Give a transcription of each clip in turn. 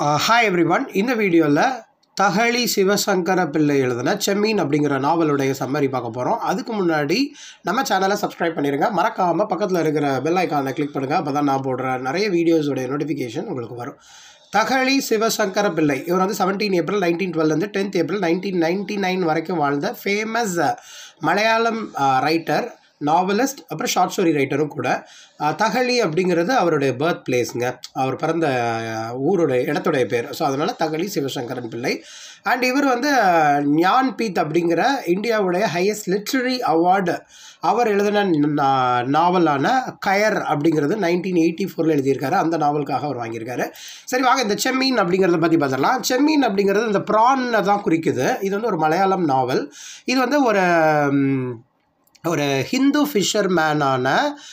hi every one இந்த வீடியோவில் தகழி சிவசங்கர பிள்ளை எழுதின செம்மீன் அப்படிங்கிற நாவலுடைய சம்மரி பார்க்க போகிறோம் அதுக்கு முன்னாடி நம்ம சேனலை சப்ஸ்கிரைப் பண்ணிடுங்க மறக்காமல் பக்கத்தில் இருக்கிற பெல் ஐக்கானை கிளிக் பண்ணுங்கள் அப்போ தான் நான் போடுற நிறைய வீடியோஸோடைய நோட்டிஃபிகேஷன் உங்களுக்கு வரும் தகழி சிவசங்கர பிள்ளை இவர் வந்து செவன்டீன் ஏப்ரல் நைன்டீன் டுவெல்லேருந்து tenth April nineteen ninety nine வரைக்கும் வாழ்ந்த ஃபேமஸ் மலையாளம் ரைட்டர் நாவலிஸ்ட் அப்புறம் ஷார்ட் ஸ்டோரி ரைட்டரும் கூட அஹ், தகழி அப்படிங்கிறது அவருடைய பர்த் பிளேஸுங்க அவர் பிறந்த அஹ், ஊருடைய இடத்துடைய பேர் ஸோ அதனால் தகழி சிவசங்கரன் பிள்ளை அண்ட் இவர் வந்து அஹ், ஞான் பீத் அப்படிங்கிற இந்தியாவுடைய ஹையஸ்ட் லிட்ரரி அவார்டு அவர் எழுதின நா- நாவலான கயர் அப்படிங்கிறது நைன்டீன் எயிட்டி ஃபோரில் எழுதியிருக்காரு அந்த நாவலுக்காக அவர் வாங்கியிருக்காரு சரி வாங்க இந்த செம்மீன் அப்படிங்கிறத பற்றி பார்த்துடலாம் செம்மீன் அப்படிங்கிறது இந்த ப்ரான்னை தான் குறிக்குது இது வந்து ஒரு மலையாளம் நாவல் இது வந்து ஒரு ம், ஒரு ஹிந்து ஃபிஷர்மேனான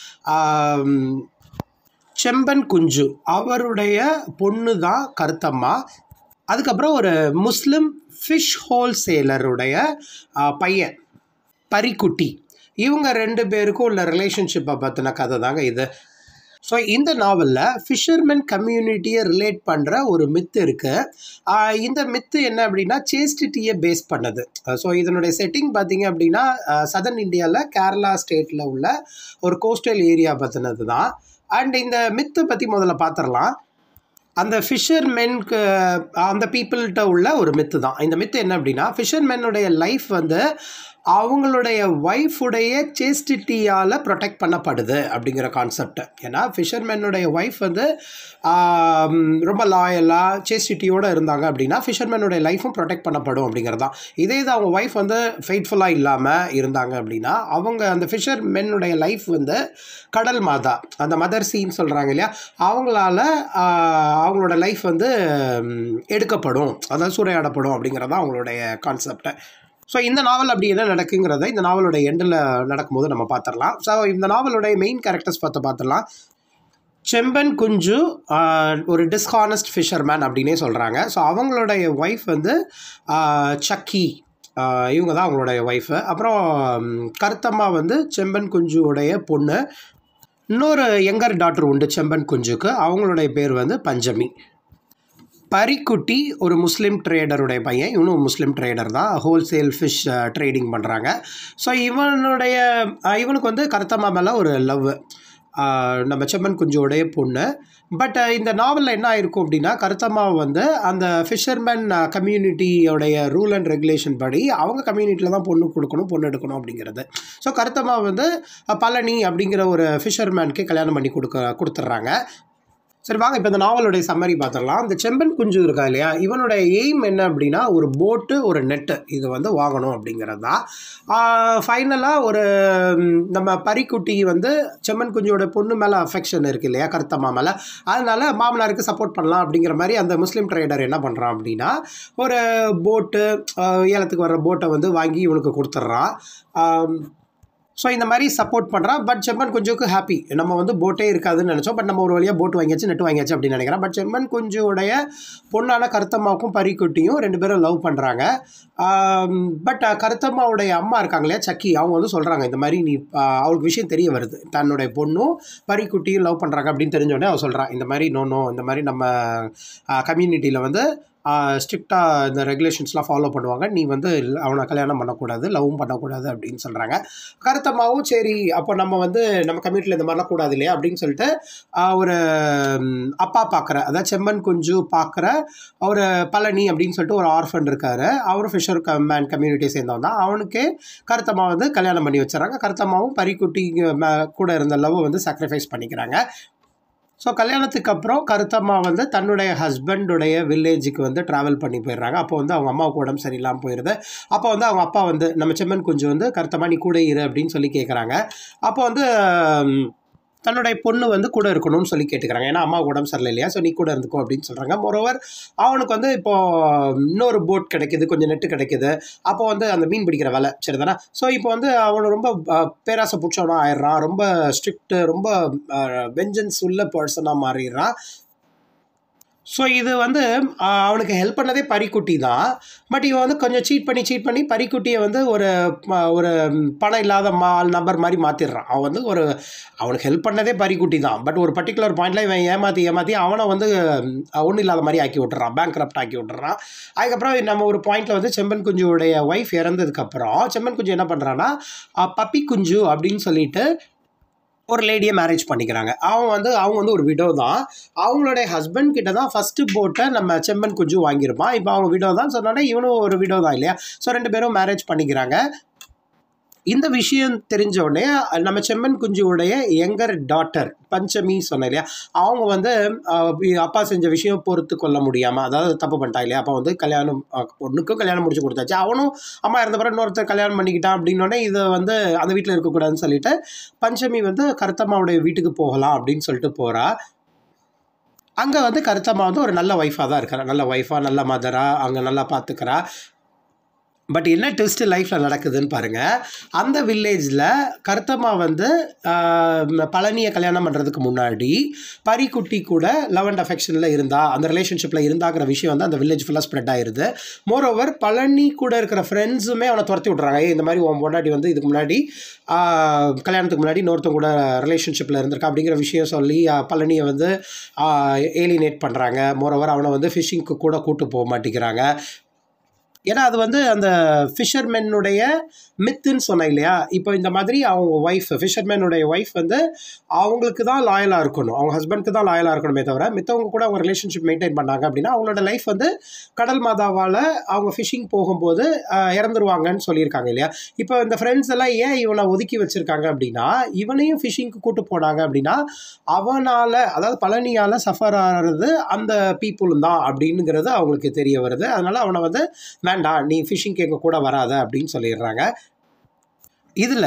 செம்பன் குஞ்சு அவருடைய பொண்ணு தான் கருத்தம்மா அதுக்கப்புறம் ஒரு முஸ்லிம் ஃபிஷ் ஹோல்சேலருடைய பையன் பரிக்குட்டி இவங்க ரெண்டு பேருக்கும் உள்ள ரிலேஷன்ஷிப்பை பற்றின கதை தாங்க இது ஸோ இந்த நாவலில் ஃபிஷர்மேன் கம்யூனிட்டியை ரிலேட் பண்ணுற ஒரு மித்து இருக்குது இந்த மித்து என்ன அப்படின்னா சேஸ்டிட்டியை பேஸ் பண்ணது ஸோ இதனுடைய செட்டிங் பார்த்தீங்க அப்படின்னா சதர்ன் இந்தியாவில் கேரளா ஸ்டேட்டில் உள்ள ஒரு கோஸ்டல் ஏரியா பற்றினது தான் அண்ட் இந்த மித்தை பற்றி முதல்ல பார்த்துடலாம் அந்த ஃபிஷர்மென்க்கு அந்த பீப்புள்கிட்ட உள்ள ஒரு மித்து தான் இந்த மித்து என்ன அப்படின்னா ஃபிஷர்மென்னுடைய லைஃப் வந்து அவங்களுடைய ஒய்ஃபுடைய சேஸ்டிட்டியால் ப்ரொடெக்ட் பண்ணப்படுது அப்படிங்கிற கான்செப்ட் ஏன்னா ஃபிஷர்மென்னுடைய ஒய்ஃப் வந்து ஆம், ரொம்ப லாயலாக சேஸ்டிட்டியோடு இருந்தாங்க அப்படின்னா ஃபிஷர்மென்னுடைய லைஃப்பும் ப்ரொடெக்ட் பண்ணப்படும் அப்படிங்கிறது தான் இதே இது அவங்க ஒய்ஃப் வந்து ஃபெய்ட்ஃபுல்லாக இல்லாமல் இருந்தாங்க அப்படின்னா அவங்க அந்த ஃபிஷர்மென்னுடைய லைஃப் வந்து கடல் மாதா அந்த மதர் சீன் சொல்கிறாங்க இல்லையா அவங்களால ஆஹ், அவங்களோட லைஃப் வந்து ம், எடுக்கப்படும் அதாவது சூறையாடப்படும் அப்படிங்கிறது தான் அவங்களுடைய கான்செப்டை ஸோ இந்த நாவல் அப்படி என்ன நடக்குங்கிறத இந்த நாவலோட எண்டில் நடக்கும்போது நம்ம பார்த்துடலாம் ஸோ இந்த நாவலுடைய மெயின் கேரக்டர்ஸ் பார்த்து பார்த்துடலாம் செம்பன் குஞ்சு ஆஹ், ஒரு டிஸ்ஹானஸ்ட் ஃபிஷர்மேன் அப்படின்னே சொல்கிறாங்க ஸோ அவங்களுடைய ஒய்ஃப் வந்து ஆஹ், சக்கி ஆஹ், இவங்க தான் அவங்களுடைய ஒய்ஃபு அப்புறம் ம், கருத்தம்மா வந்து செம்பன் குஞ்சுவுடைய பொண்ணு இன்னொரு யங்கர் டாட்டர் உண்டு செம்பன் குஞ்சுக்கு அவங்களுடைய பேர் வந்து பஞ்சமி பரிக்குட்டி ஒரு முஸ்லீம் ட்ரேடருடைய பையன் இவனும் முஸ்லீம் ட்ரேடர் தான் ஹோல்சேல் ஃபிஷ் ட்ரேடிங் பண்ணுறாங்க ஸோ இவனுடைய அஹ், இவனுக்கு வந்து கருத்தம்மா மேலே ஒரு லவ் நம்ம செம்மன் குஞ்சுடைய பொண்ணு பட் இந்த நாவலில் என்ன ஆயிருக்கும் அப்படின்னா கருத்தம்மா வந்து அந்த ஃபிஷர்மேன் கம்யூனிட்டியோடைய ரூல் அண்ட் ரெகுலேஷன் படி அவங்க கம்யூனிட்டியில் தான் பொண்ணு கொடுக்கணும் பொண்ணு எடுக்கணும் அப்படிங்கிறது ஸோ கருத்தம்மா வந்து அஹ், பழனி அப்படிங்கிற ஒரு ஃபிஷர்மேனுக்கு கல்யாணம் பண்ணி கொடுக்க கொடுத்துட்றாங்க சரி வாங்க இப்போ இந்த நாவலுடைய சம்மரி பார்த்துடலாம் இந்த செம்பன் குஞ்சு இருக்கா இல்லையா இவனுடைய எய்ம் என்ன அப்படின்னா ஒரு போட்டு ஒரு நெட்டு இது வந்து வாங்கணும் அப்படிங்கிறது தான் ஃபைனலாக ஒரு ம், நம்ம பரிக்குட்டி வந்து செம்மன் குஞ்சியோட பொண்ணு மேலே அஃபெக்ஷன் இருக்குது இல்லையா கருத்தம்மா மேலே அதனால மாமனாருக்கு சப்போர்ட் பண்ணலாம் அப்படிங்கிற மாதிரி அந்த முஸ்லீம் ட்ரேடர் என்ன பண்ணுறான் அப்படின்னா ஒரு போட்டு ஏலத்துக்கு வர்ற போட்டை வந்து வாங்கி இவனுக்கு கொடுத்துட்றான் ஆம், ஸோ இந்த மாதிரி சப்போர்ட் பண்ணுறான் பட் செம்மன் குஞ்சுக்கு ஹாப்பி நம்ம வந்து போட்டே இருக்காதுன்னு நினச்சோம் பட் நம்ம ஒரு வழியாக போட் வாங்கியாச்சு நெட் வாங்கியாச்சு அப்படின்னு நினைக்கிறேன் பட் செம்மன் குஞ்சுடைய பொண்ணான கருத்தம்மாவுக்கும் பரிக்குட்டியும் ரெண்டு பேரும் லவ் பண்ணுறாங்க பட் கருத்தம்மாவுடைய அம்மா இருக்காங்க இல்லையா சக்கி அவங்க வந்து சொல்கிறாங்க இந்த மாதிரி நீ ஆஹ், அவளுக்கு விஷயம் தெரிய வருது தன்னுடைய பொண்ணும் பரிக்குட்டியும் லவ் பண்ணுறாங்க அப்படின்னு தெரிஞ்சோடனே அவள் சொல்கிறான் இந்த மாதிரி நோ நோ இந்த மாதிரி நம்ம கம்யூனிட்டியில் வந்து ஸ்ட்ரிக்டாக இந்த ரெகுலேஷன்ஸ்லாம் ஃபாலோ பண்ணுவாங்க நீ வந்து இல்ல- அவனை கல்யாணம் பண்ணக்கூடாது லவ்வும் பண்ணக்கூடாது அப்படின்னு சொல்கிறாங்க கருத்தம்மாவும் சரி அப்போ நம்ம வந்து நம்ம கம்யூனிட்டியில் இந்த மாதிரிலாம் கூடாது இல்லையா அப்படின்னு சொல்லிட்டு ஆஹ், ஒரு ம், அப்பா பார்க்குற அதாவது செம்மன் குஞ்சு பார்க்குற ஒரு பழனி அப்படின்னு சொல்லிட்டு ஒரு ஆர்ஃபன் இருக்காரு அவரும் ஃபிஷர் மேன் கம்யூனிட்டியை சேர்ந்தவன் தான் அவனுக்கே கருத்தம்மா வந்து கல்யாணம் பண்ணி வச்சுறாங்க கருத்தம்மாவும் பரிக்குட்டி மே- கூட இருந்த லவ் வந்து சாக்ரிஃபைஸ் பண்ணிக்கிறாங்க ஸோ கல்யாணத்துக்கு அப்புறம் கருத்தம்மா வந்து தன்னுடைய ஹஸ்பண்டுடைய வில்லேஜுக்கு வந்து ட்ராவல் பண்ணி போயிடுறாங்க அப்போ வந்து அவங்க அம்மாவுக்கு உடம்பு சரியில்லாமல் போயிடுது அப்போ வந்து அவங்க அப்பா வந்து நம்ம செம்மன் குஞ்சு வந்து கருத்தம்மா நீ கூட இரு அப்படின்னு சொல்லி கேட்குறாங்க அப்போ வந்து ம், தன்னுடைய பொண்ணு வந்து கூட இருக்கணும்னு சொல்லி கேட்டுக்கிறாங்க ஏன்னா அம்மா உடம்பு சரியில்லை இல்லையா ஸோ நீ கூட இருந்துக்கோ அப்படின்னு சொல்கிறாங்க மோரோவர் அவனுக்கு வந்து இப்போ இன்னொரு போட் கிடைக்குது கொஞ்சம் நெட்டு கிடைக்குது அப்போ வந்து அந்த மீன் பிடிக்கிற வேலை சரிதானே ஸோ இப்போ வந்து அவன் ரொம்ப அஹ், பேராசை பிடிச்சவனா ஆயிடுறான் ரொம்ப ஸ்ட்ரிக்ட்டு ரொம்ப வெஞ்சன்ஸ் உள்ள பர்சனாக மாறிடுறான் ஸோ இது வந்து ஆஹ், அவனுக்கு ஹெல்ப் பண்ணதே பரிக்குட்டி தான் பட் இவன் வந்து கொஞ்சம் சீட் பண்ணி சீட் பண்ணி பரிக்குட்டியை வந்து ஒரு ம- ஒரு பணம் இல்லாத மா நபர் மாதிரி மாற்றிடுறான் அவன் வந்து ஒரு அவனுக்கு ஹெல்ப் பண்ணதே பரிக்குட்டி தான் பட் ஒரு பர்டிகுலர் பாயிண்டில் இவன் ஏமாற்றி ஏமாற்றி அவனை வந்து ஒன்றும் இல்லாத மாதிரி ஆக்கி விட்டுறான் பேங்க் ஆக்கி விட்டுறான் அதுக்கப்புறம் நம்ம ஒரு பாயிண்டில் வந்து செம்பன் குஞ்சுடைய ஒய்ஃப் இறந்ததுக்கப்புறம் செம்பன் குஞ்சு என்ன பண்ணுறான்னா பப்பி குஞ்சு அப்படின்னு சொல்லிட்டு ஒரு லேடியை மேரேஜ் பண்ணிக்கிறாங்க அவன் வந்து அவங்க வந்து ஒரு விடோ தான் அவங்களுடைய ஹஸ்பண்ட் கிட்ட தான் ஃபஸ்ட்டு போட்டை நம்ம செம்மன் குஞ்சு வாங்கியிருப்பான் இப்போ அவங்க விடோ தான் சொன்னோன்னே இவனும் ஒரு விடோ தான் இல்லையா ஸோ ரெண்டு பேரும் மேரேஜ் பண்ணிக்கிறாங்க இந்த விஷயம் தெரிஞ்ச உடனே நம்ம செம்மன் குஞ்சுவுடைய யங்கர் டாட்டர் பஞ்சமி சொன்னேன் இல்லையா அவங்க வந்து ஆஹ், இ- அப்பா செஞ்ச விஷயம் பொறுத்து கொள்ள முடியாமல் அதாவது தப்பு பண்ணிட்டா இல்லையா அப்போ வந்து கல்யாணம் ஆஹ், பொண்ணுக்கும் கல்யாணம் முடிச்சு கொடுத்தாச்சு அவனும் அம்மா இருந்த பிறகு இன்னொருத்தர் கல்யாணம் பண்ணிக்கிட்டான் அப்படின்னோடனே இதை வந்து அந்த வீட்டில் இருக்கக்கூடாதுன்னு சொல்லிட்டு பஞ்சமி வந்து கருத்தம்மாவுடைய வீட்டுக்கு போகலாம் அப்படின்னு சொல்லிட்டு போகிறா அங்கே வந்து கருத்தம்மா வந்து ஒரு நல்ல ஒய்ஃபாக தான் இருக்கிறா நல்ல ஒய்ஃபாக நல்ல மதராக அங்கே நல்லா பார்த்துக்கிறா பட் என்ன ட்விஸ்ட் லைஃப்பில் நடக்குதுன்னு பாருங்கள் அந்த வில்லேஜில் கருத்தம்மா வந்து ஆஹ், பழனியை கல்யாணம் பண்ணுறதுக்கு முன்னாடி பரிக்குட்டி கூட லவ் அண்ட் அஃபெக்ஷனில் இருந்தா அந்த ரிலேஷன்ஷிப்பில் இருந்தாங்கிற விஷயம் வந்து அந்த வில்லேஜ் ஃபுல்லாக ஸ்ப்ரெட் ஆயிருது மோரோவர் பழனி கூட இருக்கிற ஃப்ரெண்ட்ஸுமே அவனை துரத்தி விட்றாங்க "ஏய், இந்த மாதிரி உன் பொண்டாட்டி வந்து இதுக்கு முன்னாடி ஆஹ், கல்யாணத்துக்கு முன்னாடி இன்னொருத்தவங்க கூட ரிலேஷன்ஷிப்பில் இருந்திருக்கா அப்படிங்கிற விஷயம் சொல்லி ஆஹ், பழனியை வந்து ஏலினேட் பண்ணுறாங்க மோரோவர் அவனை வந்து ஃபிஷிங்க்கு கூட கூட்டு போக மாட்டேங்கிறாங்க ஏன்னா அது வந்து அந்த ஃபிஷர்மென்னுடைய மித்துன்னு சொன்னேன் இல்லையா இப்போ இந்த மாதிரி அவங்க ஒய்ஃப் ஃபிஷர்மேனுடைய ஒய்ஃப் வந்து அவங்களுக்கு தான் லாயலாக இருக்கணும் அவங்க ஹஸ்பண்ட்க்கு தான் லாயலாக இருக்கணுமே தவிர மித்தவங்க கூட அவங்க ரிலேஷன்ஷிப் மெயின்டைன் பண்ணாங்க அப்படின்னா அவங்களோட லைஃப் வந்து கடல் மாதாவால் அவங்க ஃபிஷிங் போகும்போது ஆஹ், இறந்துருவாங்கன்னு சொல்லியிருக்காங்க இல்லையா இப்போ இந்த ஃப்ரெண்ட்ஸ் எல்லாம் ஏன் இவனை ஒதுக்கி வச்சிருக்காங்க அப்படின்னா இவனையும் ஃபிஷிங்க்கு கூட்டு போனாங்க அப்படின்னா அவனால் அதாவது பழனியால் சஃபர் ஆகிறது அந்த பீப்புளும் தான் அப்படிங்கிறது அவங்களுக்கு தெரிய வருது அதனால் அவனை வந்து வேண்டாம் நீ ஃபிஷிங்க்கு எங்கள் கூட வராத அப்படின்னு சொல்லிடுறாங்க இதில்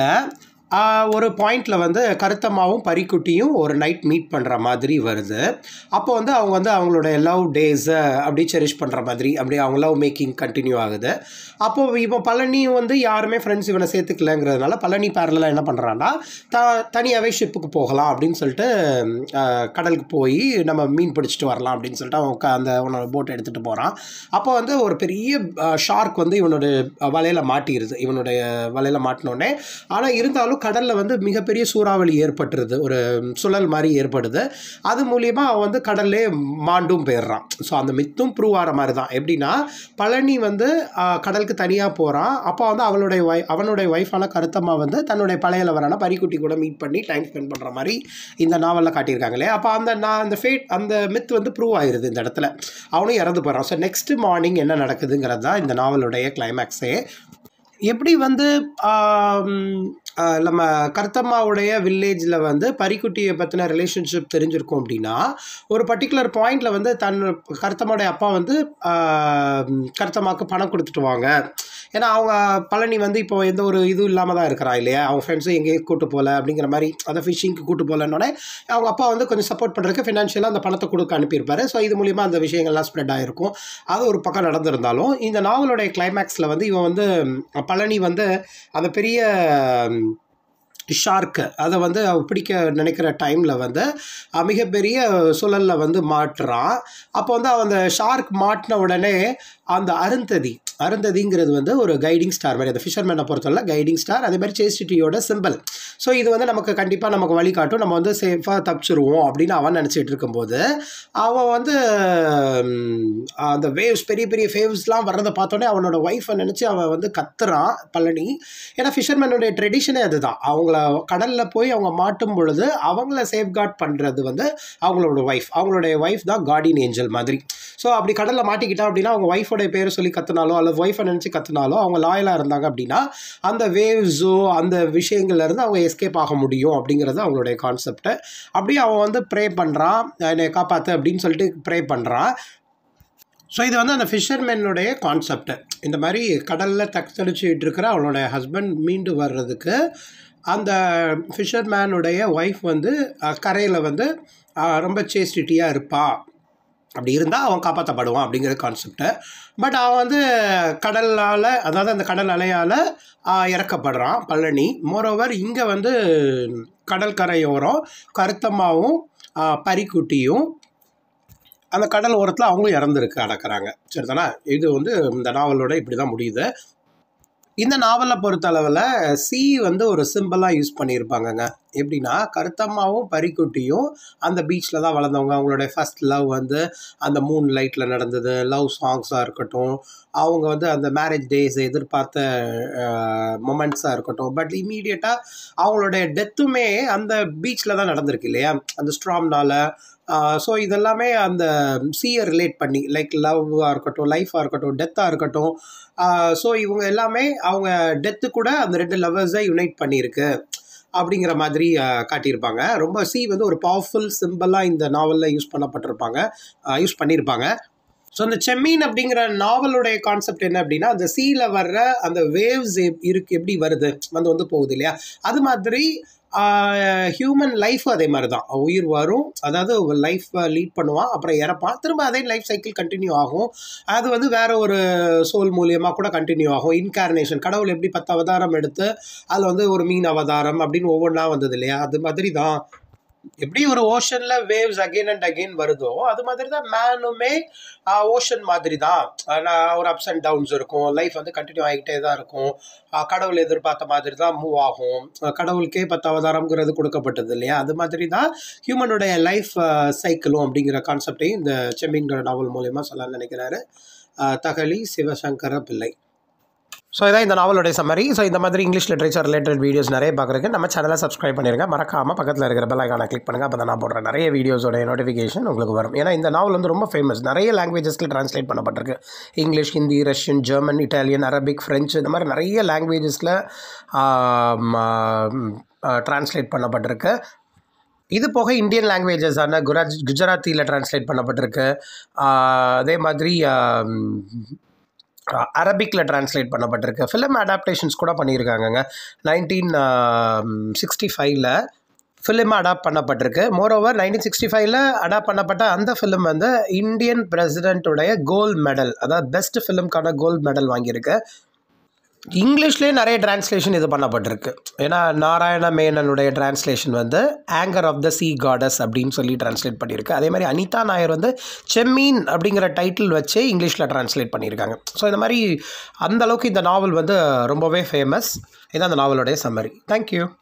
ஒரு பாயிண்டில் வந்து கருத்தம்மாவும் பரிக்குட்டியும் ஒரு நைட் மீட் பண்ணுற மாதிரி வருது அப்போ வந்து அவங்க வந்து அவங்களுடைய லவ் டேஸை அப்படியே செரிஷ் பண்ணுற மாதிரி அப்படியே அவங்க லவ் மேக்கிங் கண்டினியூ ஆகுது அப்போ இப்போ பழனியும் வந்து யாருமே ஃப்ரெண்ட்ஸ் இவனை சேர்த்துக்கலங்கிறதுனால பழனி பேரலாம் என்ன பண்ணுறான்னா த தனியாகவே ஷிப்புக்கு போகலாம் அப்படின்னு சொல்லிட்டு ஆஹ், கடலுக்கு போய் நம்ம மீன் பிடிச்சிட்டு வரலாம் அப்படின்னு சொல்லிட்டு அவன் க- அந்த உன்னோட போட் எடுத்துகிட்டு போகிறான் அப்போ வந்து ஒரு பெரிய ஷார்க் வந்து இவனோட வலையில் மாட்டிடுது இவனுடைய வலையில் மாட்டினோடனே ஆனால் இருந்தாலும் கடலில் வந்து மிகப்பெரிய சூறாவளி ஏற்பட்டுருது ஒரு சுழல் மாதிரி ஏற்படுது அது மூலியமாக அவன் வந்து கடல்லே மாண்டும் போயிடுறான் ஸோ அந்த மித்தும் ப்ரூவ் ஆகிற மாதிரி தான் எப்படின்னா பழனி வந்து ஆஹ், கடலுக்கு தனியாக போகிறான் அப்போ வந்து அவளுடைய வை அவனுடைய ஒய்ஃபான கருத்தம்மா வந்து தன்னுடைய பழைய லவரான பரிக்குட்டி கூட மீட் பண்ணி டைம் ஸ்பெண்ட் பண்ணுற மாதிரி இந்த நாவலில் காட்டியிருக்காங்களே அப்போ அந்த நான் அந்த ஃபேட் அந்த மித் வந்து ப்ரூவ் ஆயிருது இந்த இடத்துல அவனும் இறந்து போகிறான் ஸோ நெக்ஸ்ட் மார்னிங் என்ன நடக்குதுங்கிறது தான் இந்த நாவலுடைய கிளைமேக்ஸே எப்படி வந்து ஆம், ஆ, நம்ம கருத்தம்மாவுடைய வில்லேஜில் வந்து பரிக்குட்டியை பற்றின ரிலேஷன்ஷிப் தெரிஞ்சிருக்கும் அப்படின்னா ஒரு பர்டிகுலர் பாயிண்டில் வந்து தன் கருத்தம்மாவுடைய அப்பா வந்து ஆம், கருத்தம்மாவுக்கு பணம் கொடுத்துட்டு வாங்க ஏன்னா அவங்க பழனி வந்து இப்போ எந்த ஒரு இதுவும் இல்லாமல் தான் இருக்கிறா இல்லையா அவங்க ஃப்ரெண்ட்ஸும் எங்கேயும் கூட்டு போகல அப்படிங்கிற மாதிரி அதை ஃபிஷிங்க்கு கூட்டு போகலன்னொடனே அவங்க அப்பா வந்து கொஞ்சம் சப்போர்ட் பண்ணுறதுக்கு ஃபினான்ஷியலாக அந்த பணத்தை கொடுக்க அனுப்பியிருப்பாரு ஸோ இது மூலிமா அந்த விஷயங்கள்லாம் ஸ்ப்ரெட் ஆகிருக்கும் அது ஒரு பக்கம் நடந்திருந்தாலும் இந்த நாவலுடைய கிளைமேக்ஸில் வந்து இவன் வந்து ம், பழனி வந்து அந்த பெரிய ஷார்க்கு அதை வந்து அவ பிடிக்க நினைக்கிற டைமில் வந்து அஹ், மிகப்பெரிய சுழலில் வந்து மாட்டுறான் அப்போ வந்து அவன் அந்த ஷார்க் மாட்டின உடனே அந்த அருந்ததி அருந்ததிங்கிறது வந்து ஒரு கைடிங் ஸ்டார் மாதிரி அந்த ஃபிஷர்மேனை பொறுத்தவரை கைடிங் ஸ்டார் அதே மாதிரி சேஸ்டிட்டியோட சிம்பிள் ஸோ இது வந்து நமக்கு கண்டிப்பாக நமக்கு வழிகாட்டும் நம்ம வந்து சேஃபாக தப்பிச்சிருவோம் அப்படின்னு அவன் நினச்சிட்டு இருக்கும்போது அவன் வந்து ம், அந்த வேவ்ஸ் பெரிய பெரிய வேவ்ஸ்லாம் வர்றதை பார்த்தோன்னே அவனோட ஒய்ஃபை நினச்சி அவன் வந்து கத்துறான் பழனி ஏன்னா ஃபிஷர்மேனுடைய ட்ரெடிஷனே அதுதான் அவங்கள கடலில் போய் அவங்க மாட்டும் பொழுது அவங்கள சேஃப்கார்ட் பண்ணுறது வந்து அவங்களோட ஒய்ஃப் அவங்களுடைய ஒய்ஃப் தான் கார்டியன் ஏஞ்சல் மாதிரி ஸோ அப்படி கடலில் மாட்டிக்கிட்டா அப்படின்னா அவங்க ஒய்ஃபோடைய பேரை சொல்லி கத்துனாலோ அல்லது ஒய்ஃபை நினச்சி கத்துனாலோ அவங்க லாயலாக இருந்தாங்க அப்படின்னா அந்த வேவ்ஸோ அந்த விஷயங்கள்ல இருந்து அவங்க எஸ்கேப் ஆக முடியும் அப்படிங்கிறது அவங்களுடைய கான்செப்ட் அப்படியே அவன் வந்து ப்ரே பண்ணுறான் என்னை காப்பாற்று அப்படின்னு சொல்லிட்டு ப்ரே பண்ணுறான் ஸோ இது வந்து அந்த ஃபிஷர்மேனுடைய கான்செப்ட் இந்த மாதிரி கடலில் தத்தளிச்சுட்டு இருக்கிற அவனோட ஹஸ்பண்ட் மீண்டு வர்றதுக்கு அந்த ஃபிஷர்மேனுடைய ஒய்ஃப் வந்து கரையில் வந்து அஹ், ரொம்ப சேஸ்டிட்டியாக இருப்பா அப்படி இருந்தால் அவன் காப்பாற்றப்படுவான் அப்படிங்கிற கான்செப்ட்டு பட் அவன் வந்து கடலால் அதாவது அந்த கடல் அலையால் இறக்கப்படுறான் பழனி மோரோவர் இங்கே வந்து கடற்கரையோரம் கருத்தம்மாவும் ஆ, பரிக்குட்டியும் அந்த கடல் ஓரத்தில் அவங்களும் இறந்துருக்கு அடக்குறாங்க சரிதானா இது வந்து இந்த நாவலோட இப்படி தான் முடியுது இந்த நாவலை பொறுத்தளவில் சி வந்து ஒரு சிம்பிளாக யூஸ் பண்ணியிருப்பாங்கங்க எப்படின்னா கருத்தம்மாவும் பரிக்குட்டியும் அந்த பீச்சில் தான் வளர்ந்தவங்க அவங்களுடைய ஃபர்ஸ்ட் லவ் வந்து அந்த மூன் லைட்டில் நடந்தது லவ் சாங்ஸாக இருக்கட்டும் அவங்க வந்து அந்த மேரேஜ் டேஸ் எதிர்பார்த்த மொமெண்ட்ஸாக இருக்கட்டும் பட் இம்மீடியட்டாக அவங்களுடைய டெத்துமே அந்த பீச்சில் தான் நடந்திருக்கு இல்லையா அந்த ஸ்ட்ராம்னால ஸோ இதெல்லாமே அந்த சீயை ரிலேட் பண்ணி லைக் லவ்வாக இருக்கட்டும் லைஃபாக இருக்கட்டும் டெத்தாக இருக்கட்டும் ஸோ இவங்க எல்லாமே அவங்க டெத்து கூட அந்த ரெண்டு லவ்வர்ஸை யுனைட் பண்ணியிருக்கு அப்படிங்கிற மாதிரி அஹ், காட்டியிருப்பாங்க ரொம்ப சி வந்து ஒரு பவர்ஃபுல் சிம்பிளாக இந்த நாவலில் யூஸ் பண்ணப்பட்டிருப்பாங்க யூஸ் பண்ணியிருப்பாங்க ஸோ அந்த செம்மீன் அப்படிங்கிற நாவலுடைய கான்செப்ட் என்ன அப்படின்னா அந்த சீல வர்ற அந்த வேவ்ஸ் இருக்கு எப்படி வருது வந்து வந்து போகுது இல்லையா அது மாதிரி ஹியூமன் லைஃப் அதே மாதிரி தான் உயிர் வரும் அதாவது லைஃப் லீட் பண்ணுவான் அப்புறம் இறப்பான் திரும்ப அதே லைஃப் சைக்கிள் கண்டினியூ ஆகும் அது வந்து வேற ஒரு சோல் மூலியமாக கூட கண்டினியூ ஆகும் இன்கார்னேஷன் கடவுள் எப்படி பத்து அவதாரம் எடுத்து அதில் வந்து ஒரு மீன் அவதாரம் அப்படின்னு ஒவ்வொன்றா வந்தது இல்லையா அது மாதிரி தான் எப்படி ஒரு ஓஷன்ல வேவ்ஸ் அகைன் அண்ட் அகைன் வருதோ அது மாதிரி தான் மேனுமே ஓஷன் மாதிரி தான் ஆஹ் ஒரு அப்ஸ் அண்ட் டவுன்ஸ் இருக்கும் லைஃப் வந்து கண்டினியூ ஆகிட்டே தான் இருக்கும் ஆஹ் கடவுள் எதிர்பார்த்த மாதிரி தான் மூவ் ஆகும் ஆஹ் கடவுளுக்கே பத்து அவதாரம்ங்கிறது கொடுக்கப்பட்டது இல்லையா அது மாதிரி தான் ஹியூமனுடைய லைஃப் சைக்கிளும் அப்படிங்கிற கான்செப்டையும் இந்த செம்மிங்கிற நாவல் மூலயமா சொல்ல நினைக்கிறாரு ஆஹ் தகழி சிவசங்கர பிள்ளை ஸோ இதான் இந்த நாவலுடைய சம்மரி ஸோ இந்த மாதிரி இங்கிலீஷ் லிட்ரேச்சர் ரிலேட்டட் வீடியோஸ் நிறைய பார்க்குறதுக்கு நம்ம சேனலை சப்ஸ்கிரைப் பண்ணிருங்க மறக்காமல் பக்கத்தில் இருக்கிற பெல் ஐக்கானை கிளிக் பண்ணுங்கள் அப்போ தான் நான் போடுற நிறைய வீடியோஸோட நோட்டிஃபிகேஷன் உங்களுக்கு வரும் ஏன்னா இந்த நாவல் வந்து ரொம்ப ஃபேமஸ் நிறைய லாங்குவேஜஸில் ட்ரான்ஸ்லேட் பண்ணப்பட்டிருக்கு English Hindi Russian German Italian Arabic French இந்த மாதிரி நிறைய லாங்குவேஜஸில் ட்ரான்ஸ்லேட் பண்ணப்பட்டிருக்கு இது போக இந்தியன் லாங்குவேஜஸான குராஜ் குஜராத்தியில் ட்ரான்ஸ்லேட் பண்ணப்பட்டிருக்கு ஆஹ் அதே மாதிரி அரபிக்கில் ட்ரான்ஸ்லேட் பண்ணப்பட்டிருக்கு ஃபிலிம் அடாப்டேஷன்ஸ் கூட பண்ணியிருக்காங்கங்க நைன்டீன் சிக்ஸ்டி ஃபைவ்ல ஃபிலிம் அடாப்ட் பண்ணப்பட்டிருக்கு மோரோவர் நைன்டீன் சிக்ஸ்டி ஃபைவ்ல அடாப்ட் பண்ணப்பட்ட அந்த ஃபிலிம் வந்து இந்தியன் பிரசிடென்ட்டுடைய கோல்ட் மெடல் அதாவது பெஸ்ட் ஃபிலிம்க்கான கோல்ட் மெடல் வாங்கியிருக்கு இங்கிலீஷ்லேயே நிறைய டிரான்ஸ்லேஷன் இது பண்ணப்பட்டிருக்கு ஏன்னா நாராயண மேனனுடைய டிரான்ஸ்லேஷன் வந்து anchor of the sea goddess அப்படின்னு சொல்லி டிரான்ஸ்லேட் பண்ணியிருக்கு அதே மாதிரி அனிதா நாயர் வந்து செம்மீன் அப்படிங்கிற டைட்டில் வச்சே இங்கிலீஷில் டிரான்ஸ்லேட் பண்ணியிருக்காங்க ஸோ இந்த மாதிரி அந்த அளவுக்கு இந்த நாவல் வந்து ரொம்பவே ஃபேமஸ் இதான் அந்த நாவலுடைய சம்மரி தேங்க்யூ